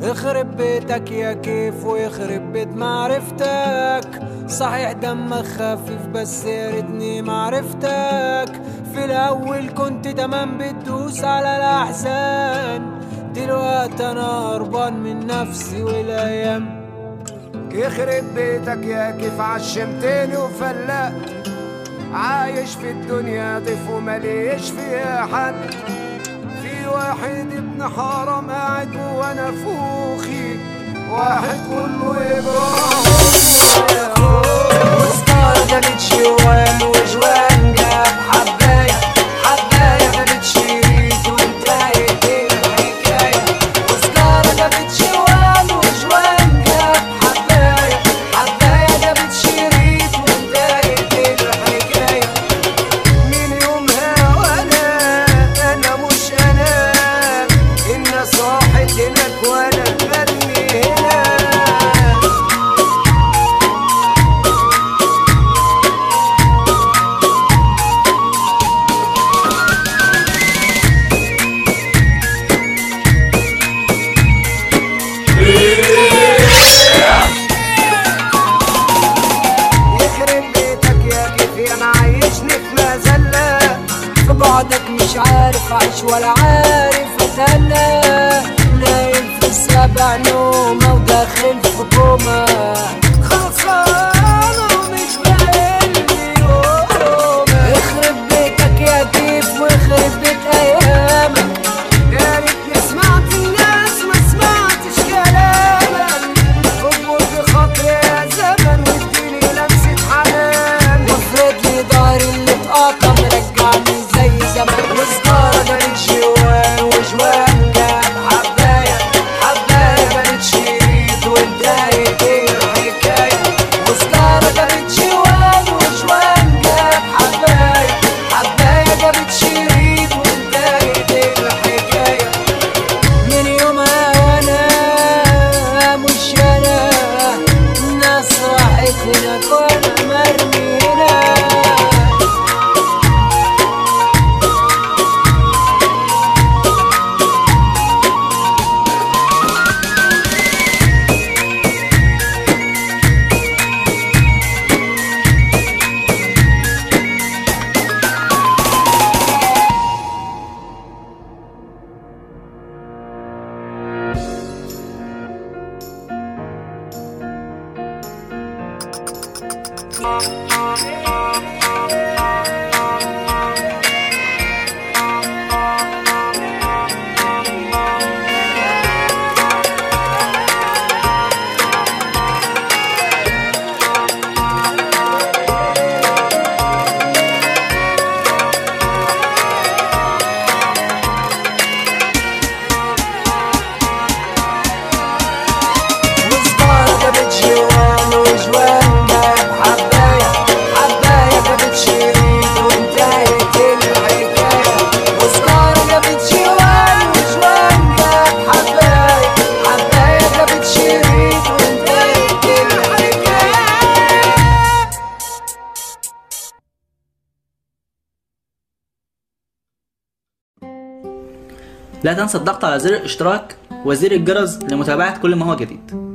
يخرب بيتك يا كيف ويخرب بيت معرفتك صحيح دمك خفيف بس يا ريتني معرفتك في الاول كنت تمام بتدوس على الاحزان دلوقتي انا هربان من نفسي والايام يخرب بيتك يا كيف عشمتني وفلقت عايش في الدنيا ضيف ومليش فيها حد في واحد ابن حرام قاعد جوا نفوخي واحد كله يجرى وسطار جابت شوال وجوان جاب حباية حباية جابت شريط وانتهت الحكاية وسطار جابت شوال وجوان جاب حباية حباية جابت شريط وانتهت الحكاية من يومها وانا انا مش انا الناس راحت هناك وانا مرمي هنا يخرب بيتك يا كيف انا عايشني في مذله في بعدك مش عارف اعيش ولا عارف اتهنى نايم في سبع نومة وداخل في كوما خلصانه ومش باقي يوم يخرب بيتك يا كيف ويخرب بيت ايامك يا ريتني سمعت الناس ما سمعتش كلامك اكبر بخاطري يا زمن واديني لمسة حنان وافرد لي ضهري اللي اتقطع مرجعني زي زمان وسجارة جابت جوان وجوان جاب حباية حباية جابت شريط وانتهت الحكاية وسجارة جابت جوان وجوان جاب حباية حباية جابت شريط وانتهت الحكاية من يومها وانا مش انا الناس راحت هناك وانا مرمي هنا وسجارة جابت جوان وجوان جاب حباية حباية جابت شريط وانتهت الحكاية وسجارة جابت جوان وجوان جاب حباية حباية جابت شريط وانتهت الحكاية لا تنسى الضغط على زر الاشتراك وزر الجرس لمتابعة كل ما هو جديد